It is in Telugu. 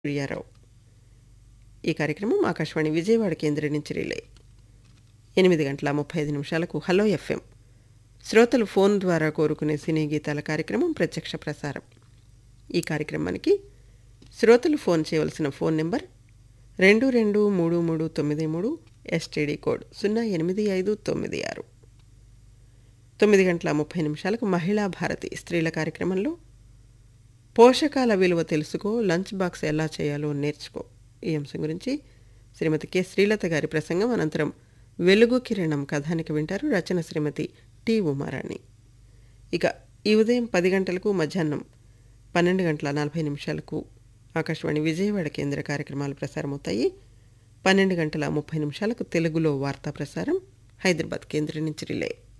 ప్రియారావు ఈ కార్యక్రమం ఆకాశవాణి విజయవాడ కేంద్రం నుంచి రిలే ఎనిమిది గంటల ముప్పై ఐదు నిమిషాలకు హలో ఎఫ్ఎం శ్రోతలు ఫోన్ ద్వారా కోరుకునే సినీ గీతాల కార్యక్రమం ప్రత్యక్ష ప్రసారం ఈ కార్యక్రమానికి శ్రోతలు ఫోన్ చేయవలసిన ఫోన్ నెంబర్ రెండు రెండు మూడు మూడు తొమ్మిది మూడు ఎస్టీడీ కోడ్ సున్నా ఎనిమిది ఐదు తొమ్మిది ఆరు తొమ్మిది గంటల ముప్పై నిమిషాలకు మహిళా భారతి స్త్రీల కార్యక్రమంలో పోషకాల విలువ తెలుసుకో లంచ్ బాక్స్ ఎలా చేయాలో నేర్చుకో ఈ అంశం గురించి శ్రీమతి కె శ్రీలత గారి ప్రసంగం అనంతరం వెలుగు కిరణం కథానికి వింటారు రచన శ్రీమతి టి ఉమారాణి ఇక ఈ ఉదయం పది గంటలకు మధ్యాహ్నం పన్నెండు గంటల నలభై నిమిషాలకు ఆకాశవాణి విజయవాడ కేంద్ర కార్యక్రమాలు ప్రసారమవుతాయి పన్నెండు గంటల ముప్పై నిమిషాలకు తెలుగులో వార్తా ప్రసారం హైదరాబాద్ కేంద్రం నుంచి రిలే